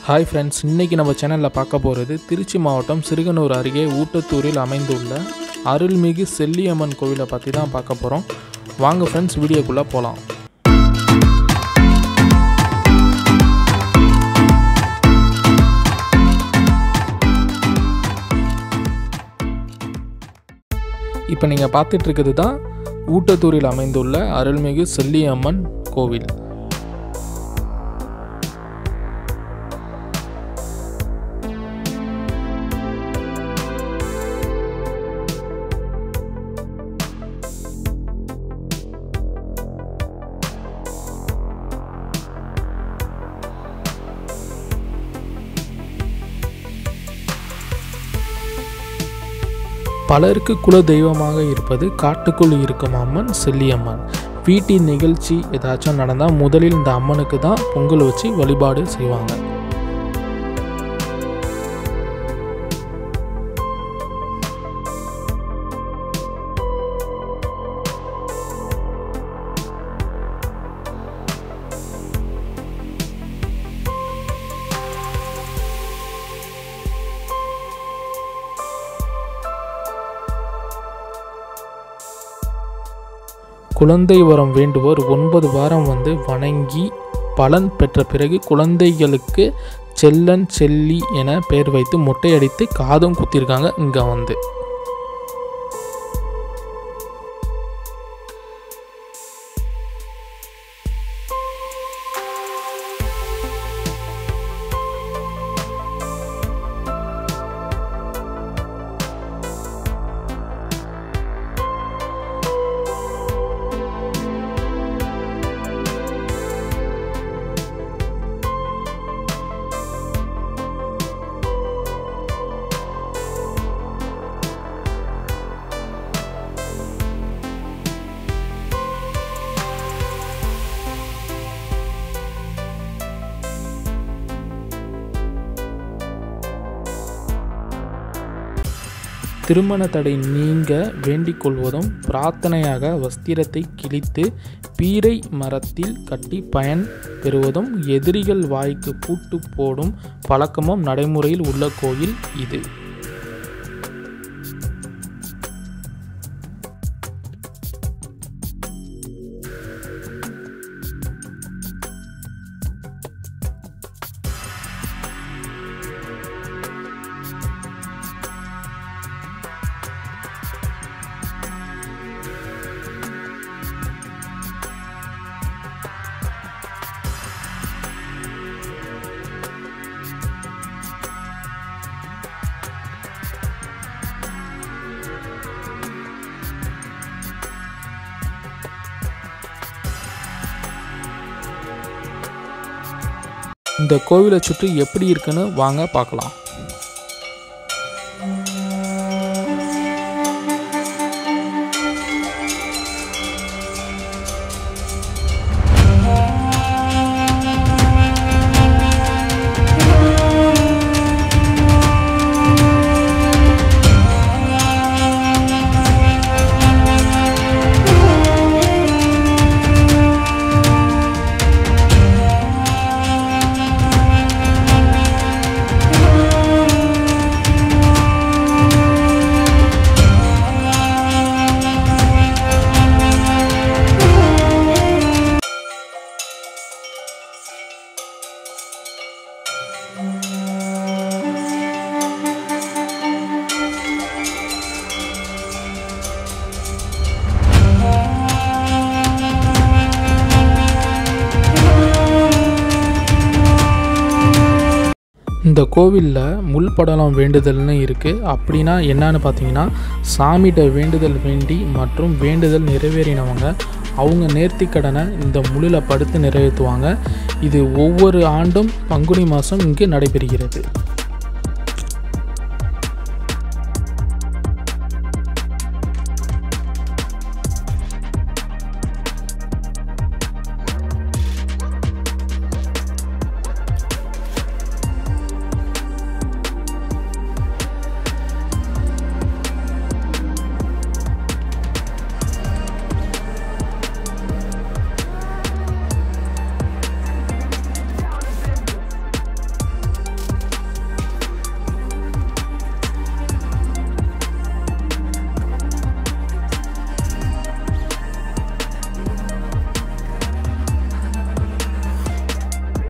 hi friends இன்றைக்கி நம்ம சேனலில் பார்க்க போகிறது திருச்சி மாவட்டம் சிறுகனூர் அருகே ஊட்டத்தூரில் அமைந்துள்ள அருள்மிகு செல்லியம்மன் கோவிலை பற்றி தான் பார்க்க போகிறோம் வாங்க ஃப்ரெண்ட்ஸ் வீடியோக்குள்ளே போகலாம் இப்போ நீங்கள் பார்த்துட்டு இருக்கிறது தான் ஊட்டத்தூரில் அமைந்துள்ள அருள்மிகு செல்லியம்மன் கோவில் பலருக்கு குல தெய்வமாக இருப்பது காட்டுக்குள் இருக்கும் அம்மன் செல்லியம்மன் வீட்டின் நிகழ்ச்சி ஏதாச்சும் நடந்தால் முதலில் இந்த அம்மனுக்கு தான் பொங்கல் வச்சு வழிபாடு செய்வாங்க குழந்தை வரம் வேண்டுவோர் ஒன்பது வாரம் வந்து வணங்கி பலன் பெற்ற பிறகு குழந்தைகளுக்கு செல்லன் செல்லி என பெயர் வைத்து மொட்டையடித்து காதும் குத்திருக்காங்க இங்கே வந்து திருமண தடை நீங்க வேண்டிக் கொள்வதும் பிரார்த்தனையாக வஸ்திரத்தை கிழித்து பீரை மரத்தில் கட்டி பயன் பெறுவதும் எதிரிகள் வாய்க்கு பூட்டு போடும் பழக்கமும் நடைமுறையில் உள்ள கோயில் இது இந்த கோவிலை சுற்றி எப்படி இருக்குன்னு வாங்க பார்க்கலாம் இந்த கோவிலில் முள்படலம் வேண்டுதல்னு இருக்குது அப்படின்னா என்னன்னு பார்த்தீங்கன்னா சாமிகிட்ட வேண்டுதல் வேண்டி மற்றும் வேண்டுதல் நிறைவேறினவங்க அவங்க நேர்த்திக்கடனை இந்த முள்ளில் படுத்து நிறைவேற்றுவாங்க இது ஒவ்வொரு ஆண்டும் பங்குனி மாதம் இங்கு நடைபெறுகிறது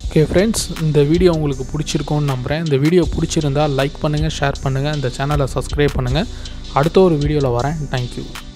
ஓகே ஃப்ரெண்ட்ஸ் இந்த வீடியோ உங்களுக்கு பிடிச்சிருக்கும்னு நம்புகிறேன் இந்த வீடியோ பிடிச்சிருந்தா லைக் பண்ணுங்கள் ஷேர் பண்ணுங்கள் இந்த சேனலை சப்ஸ்கிரைப் பண்ணுங்கள் அடுத்த ஒரு வீடியோவில் வரேன் தேங்க்யூ